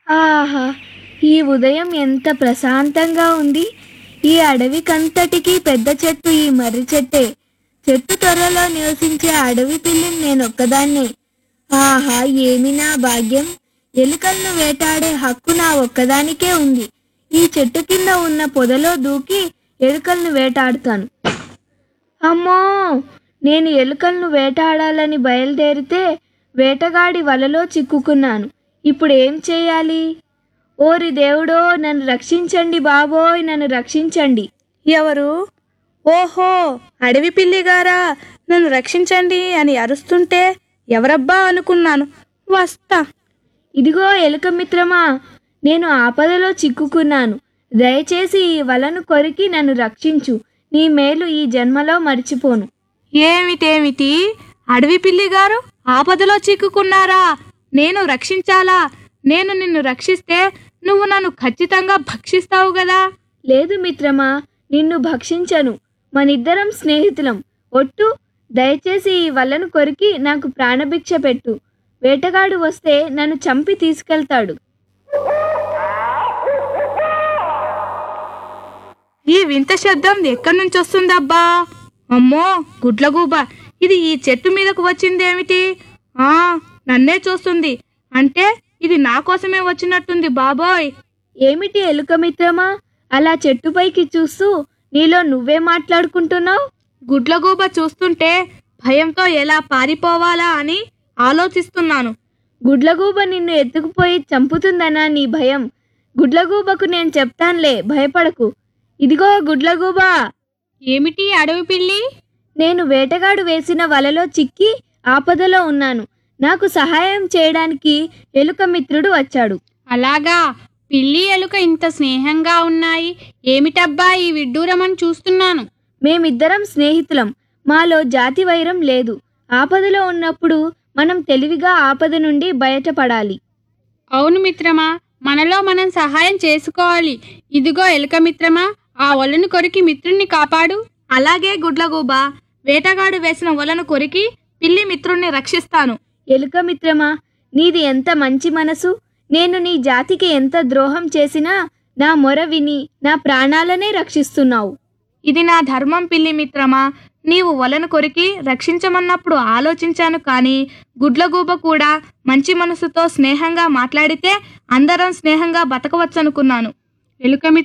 ఆహా ఈ ఉదయం ఎంత ప్రశాంతంగా ఉంది ఈ అడవికంతటికి పెద్ద చెట్టు ఈ మర్రి చెట్టే చెట్టు త్వరలో నివసించే అడవి పిల్లిని నేను ఒక్కదాన్నే ఆహా ఏమి నా భాగ్యం ఎలుకలను వేటాడే హక్కు నా ఒక్కదానికే ఉంది ఈ చెట్టు కింద ఉన్న పొదలో దూకి ఎలుకలను వేటాడుతాను అమ్మో నేను ఎలుకలను వేటాడాలని బయలుదేరితే వేటగాడి వలలో చిక్కుకున్నాను ఇప్పుడు ఏం చేయాలి ఓరి దేవుడో నన్ను రక్షించండి బాబోయ్ నన్ను రక్షించండి ఎవరు ఓహో అడవి పిల్లిగారా నన్ను రక్షించండి అని అరుస్తుంటే ఎవరబ్బా అనుకున్నాను వస్తా ఇదిగో ఎలుక మిత్రమా నేను ఆపదలో చిక్కుకున్నాను దయచేసి ఈ వలను కొరికి నన్ను రక్షించు నీ మేలు ఈ జన్మలో మర్చిపోను ఏమిటేమిటి అడవి పిల్లిగారు ఆపదలో చిక్కుకున్నారా నేను రక్షించాలా నేను నిన్ను రక్షిస్తే నువ్వు నన్ను ఖచ్చితంగా భక్షిస్తావు కదా లేదు మిత్రమా నిన్ను భక్షించను మనిద్దరం స్నేహితులం ఒట్టు దయచేసి ఈ వలను కొరికి నాకు ప్రాణభిక్ష పెట్టు వేటగాడు వస్తే నన్ను చంపి తీసుకెళ్తాడు ఈ వింత శబ్దం ఎక్కడి నుంచి వస్తుందబ్బా అమ్మో గుడ్లగూబ ఇది ఈ చెట్టు మీదకు వచ్చిందేమిటి ఆ నన్నే చూస్తుంది అంటే ఇది నా కోసమే వచ్చినట్టుంది బాబోయ్ ఏమిటి ఎలుక మిత్రమా అలా చెట్టుపైకి చూస్తూ నీలో నువ్వే మాట్లాడుకుంటున్నావు గుడ్లగూబ చూస్తుంటే భయంతో ఎలా పారిపోవాలా అని ఆలోచిస్తున్నాను గుడ్లగూబ నిన్ను ఎత్తుకుపోయి చంపుతుందనా నీ భయం గుడ్లగూబకు నేను చెప్తానులే భయపడకు ఇదిగో గుడ్లగూబ ఏమిటి అడవి పిల్లి నేను వేటగాడు వేసిన వలలో చిక్కి ఆపదలో ఉన్నాను నాకు సహాయం చేయడానికి ఎలుక మిత్రుడు వచ్చాడు అలాగా పిల్లి ఎలుక ఇంత స్నేహంగా ఉన్నాయి ఏమిటబ్బా ఈ విడ్డూరమని చూస్తున్నాను మేమిద్దరం స్నేహితులం మాలో జాతి వైరం లేదు ఆపదలో ఉన్నప్పుడు మనం తెలివిగా ఆపద నుండి బయటపడాలి అవును మిత్రమా మనలో మనం సహాయం చేసుకోవాలి ఇదిగో ఎలుక మిత్రమా ఆ వలను కొరికి మిత్రుణ్ణి కాపాడు అలాగే గుడ్లగూబ వేటగాడు వేసిన వలను కొరికి పిల్లి మిత్రుణ్ణి రక్షిస్తాను ఎలుక మిత్రమా నీది ఎంత మంచి మనసు నేను నీ జాతికి ఎంత ద్రోహం చేసినా నా మొర విని నా ప్రాణాలనే రక్షిస్తున్నావు ఇది నా ధర్మం పిల్లి మిత్రమా నీవు వలను కొరికి రక్షించమన్నప్పుడు ఆలోచించాను కానీ గుడ్లగూబ కూడా మంచి మనసుతో స్నేహంగా మాట్లాడితే అందరం స్నేహంగా బతకవచ్చనుకున్నాను ఎలుక మిత్ర